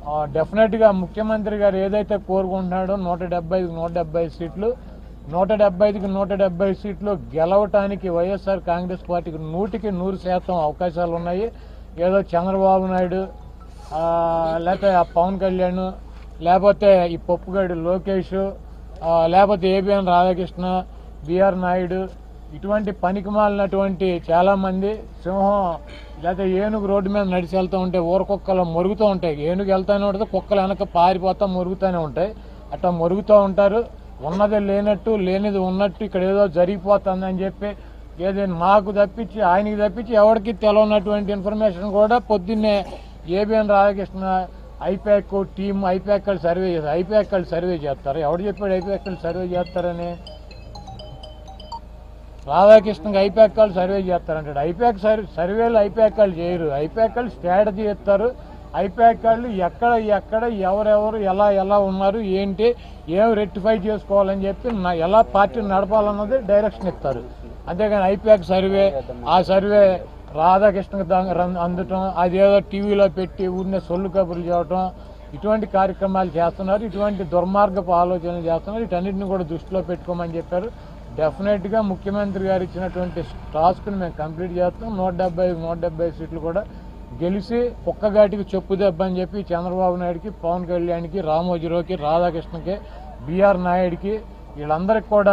ఆ, డెఫినెట్గా ముఖ్యమంత్రి గారు ఏదైతే కోరుకుంటున్నాడో నూట డెబ్బై ఐదుకి నూట డెబ్బై ఐదు సీట్లు నూట డెబ్బై ఐదుకి నూట డెబ్బై ఐదు సీట్లు గెలవటానికి వైఎస్ఆర్ కాంగ్రెస్ పార్టీకి నూటికి నూరు శాతం అవకాశాలు ఉన్నాయి ఏదో చంద్రబాబు నాయుడు ఆ, లేకపోతే ఆ పవన్ కళ్యాణ్ లేకపోతే ఈ పప్పుగాడు లోకేష్ ఆ, లేకపోతే ఏబిఎన్ రాధాకృష్ణ బిఆర్ నాయుడు ఇటువంటి పనికి మాలినటువంటి చాలా మంది సింహం లేకపోతే ఏనుగు రోడ్డు మీద నడిచి వెళ్తూ ఉంటే ఊర కుక్కలు మొరుగుతూ ఉంటాయి ఏనుగు వెళ్తానే ఉంటుంది కుక్కలు వెనక పారిపోతా మొరుగుతూనే ఉంటాయి అట్లా మొరుగుతూ ఉంటారు ఉన్నది లేనట్టు లేనిది ఉన్నట్టు ఇక్కడ ఏదో జరిగిపోతుంది అని చెప్పి ఏది నాకు తప్పించి ఆయనకి తప్పించి ఎవరికి తెలవనటువంటి ఇన్ఫర్మేషన్ కూడా పొద్దున్నే ఏబిఎన్ రాధాకృష్ణ ఐపాక్ టీం ఐపాక్ వాళ్ళు సర్వే చేస్తారు ఐపాక్ వాళ్ళు సర్వే చేస్తారు ఎవడు చెప్పాడు ఐపాక్ వాళ్ళు సర్వే చేస్తారని రాధాకృష్ణకి ఐపాక్ వాళ్ళు సర్వే చేస్తారంటాడు ఐపాక్ సర్వే సర్వేలు ఐపాక్ వాళ్ళు చేయరు ఐపాక్ వాళ్ళు స్ట్రాటజీ ఇస్తారు ఐపాక్ వాళ్ళు ఎక్కడ ఎక్కడ ఎవరెవరు ఎలా ఎలా ఉన్నారు ఏంటి ఏం రెక్టిఫై చేసుకోవాలని చెప్పి నా- ఎలా పార్టీని నడపాలన్నది డైరెక్షన్ ఇస్తారు అంతేగాని ఐపాక్ సర్వే ఆ సర్వే రాధాకృష్ణకి దా- రం- అందటం అదేదో టీవీలో పెట్టి ఊరినే సొల్లు కబుర్లు చేయటం ఇటువంటి కార్యక్రమాలు చేస్తున్నారు ఇటువంటి దుర్మార్గపు ఆలోచనలు చేస్తున్నారు వీటన్నిటిని కూడా దృష్టిలో పెట్టుకోమని చెప్పారు డెఫినెట్గా ముఖ్యమంత్రి గారు ఇచ్చినటువంటి టాస్క్ని మేము కంప్లీట్ చేస్తాం నూట డెబ్బై నూట డెబ్బై సీట్లు కూడా గెలిచి కుక్కగాటికి చెప్పు దెబ్బ అని చెప్పి చంద్రబాబు నాయుడుకి పవన్ కళ్యాణ్కి రామోజీరావుకి రాధాకృష్ణకి బిఆర్ నాయుడుకి వీళ్ళందరికీ కూడా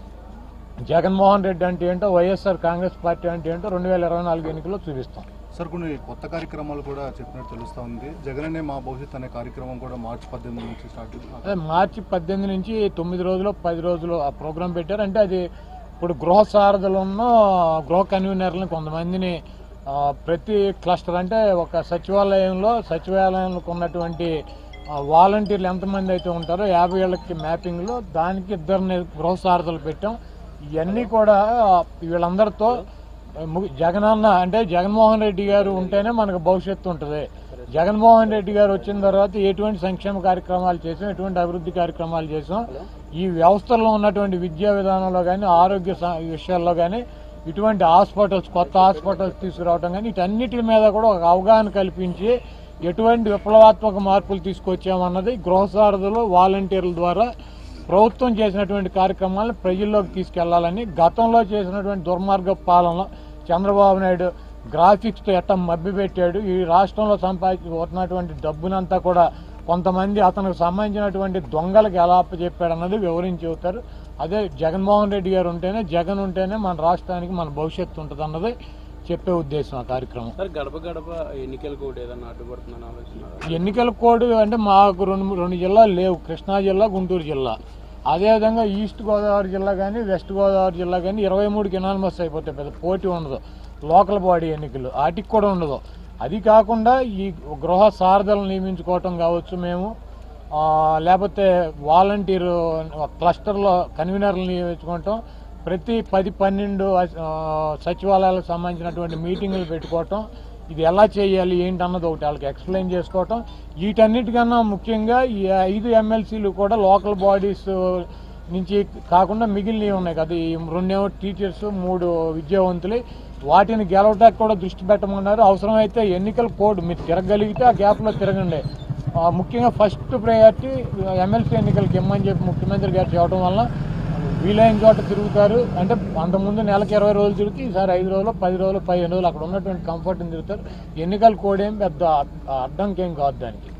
జగన్మోహన్ రెడ్డి అంటే ఏంటో వైఎస్ఆర్ కాంగ్రెస్ పార్టీ అంటే ఏంటో రెండు వేల ఇరవై నాలుగు ఎన్నికల్లో చూపిస్తాం సార్ కొన్ని కొత్త కార్యక్రమాలు కూడా చెప్పినట్టు తెలుస్తా ఉంది జగననే మా భవిష్యత్ అనే కార్యక్రమం కూడా మార్చి పద్దెనిమిది నుంచి స్టార్ట్ అదే మార్చి పద్దెనిమిది నుంచి తొమ్మిది రోజులు పది రోజులు ఆ ప్రోగ్రాం పెట్టారు అంటే అది ఇప్పుడు గృహ సారథులను గృహ కన్వీనర్లను కొంతమందిని ఆ, ప్రతి క్లస్టర్ అంటే ఒక సచివాలయంలో సచివాలయంలో ఉన్నటువంటి ఆ, వాలంటీర్లు ఎంతమంది అయితే ఉంటారో యాభై ఏళ్ళకి మ్యాపింగ్లో దానికి ఇద్దరిని గృహ సారథులు పెట్టాం ఇవన్నీ కూడా వీళ్ళందరితో ము- జగనన్న అంటే జగన్మోహన్ రెడ్డి గారు ఉంటేనే మనకు భవిష్యత్తు ఉంటుంది జగన్మోహన్ రెడ్డి గారు వచ్చిన తర్వాత ఎటువంటి సంక్షేమ కార్యక్రమాలు చేసాం ఎటువంటి అభివృద్ధి కార్యక్రమాలు చేసాం ఈ వ్యవస్థలో ఉన్నటువంటి విద్యా విధానంలో కానీ ఆరోగ్య స- విషయాల్లో కానీ ఇటువంటి హాస్పిటల్స్ కొత్త హాస్పిటల్స్ తీసుకురావడం కానీ వీటన్నిటి మీద కూడా ఒక అవగాహన కల్పించి ఎటువంటి విప్లవాత్మక మార్పులు తీసుకొచ్చామన్నది గృహసారథులు వాలంటీర్ల ద్వారా ప్రభుత్వం చేసినటువంటి కార్యక్రమాలను ప్రజల్లోకి తీసుకెళ్లాలని గతంలో చేసినటువంటి దుర్మార్గ పాలన చంద్రబాబు నాయుడు గ్రాఫిక్స్తో ఎట్ట మబ్బి పెట్టాడు ఈ రాష్ట్రంలో సంపాదించుకుంటున్నటువంటి డబ్బునంతా కూడా కొంతమంది అతనికి సంబంధించినటువంటి దొంగలకు ఎలా అప్పచెప్పాడు అన్నది వివరించి చెబుతారు అదే జగన్మోహన్ రెడ్డి గారు ఉంటేనే జగన్ ఉంటేనే మన రాష్ట్రానికి మన భవిష్యత్తు ఉంటుంది అన్నది చెప్పే ఉద్దేశం ఆ కార్యక్రమం సార్ గడప గడప ఎన్నికల కూడా ఏదన్నా అడ్డుపడుతుందని ఆలోచన ఎన్నికల కోడ్ అంటే మాకు రెండు రెండు జిల్లాలు లేవు కృష్ణా జిల్లా గుంటూరు జిల్లా అదేవిధంగా ఈస్ట్ గోదావరి జిల్లా కానీ వెస్ట్ గోదావరి జిల్లా కానీ ఇరవై మూడుకి ఎనానమస్ అయిపోతాయి పెద్ద పోటీ ఉండదు లోకల్ బాడీ ఎన్నికలు వాటికి కూడా ఉండదు అది కాకుండా ఈ గృహ సారథులను నియమించుకోవటం కావచ్చు మేము ఆ, లేకపోతే వాలంటీర్ క్లస్టర్లో కన్వీనర్లు నియమించుకోవటం ప్రతి పది పన్నెండు ఆ, సచివాలయాలకు సంబంధించినటువంటి మీటింగులు పెట్టుకోవటం ఇది ఎలా చేయాలి ఏంటి అన్నది ఒకటి వాళ్ళకి ఎక్స్ప్లెయిన్ చేసుకోవటం వీటన్నిటికన్నా ముఖ్యంగా ఈ ఐదు ఎమ్మెల్సీలు కూడా లోకల్ బాడీస్ నుంచి కాకుండా మిగిలినవి ఉన్నాయి కదా ఈ రెండేమో టీచర్స్ మూడు విద్యావంతులు వాటిని గెలవటానికి కూడా దృష్టి పెట్టమన్నారు అవసరమైతే ఎన్నికల కోడ్ మీరు తిరగలిగితే ఆ గ్యాప్లో తిరగండి ఆ, ముఖ్యంగా ఫస్ట్ ప్రయారిటీ ఎమ్మెల్సీ ఎన్నికలకి ఇమ్మని చెప్పి ముఖ్యమంత్రి గారు చెప్పడం వల్ల వీలైన చోట తిరుగుతారు అంటే అంతకుముందు నెలకి ఇరవై రోజులు తిరిగి ఈసారి ఐదు రోజులు పది రోజులు పదిహేను రోజులు అక్కడ ఉన్నటువంటి కంఫర్ట్ని తిరుగుతారు ఎన్నికల కోడ్ ఏం పెద్ద అడ్డంకేం కాదు దానికి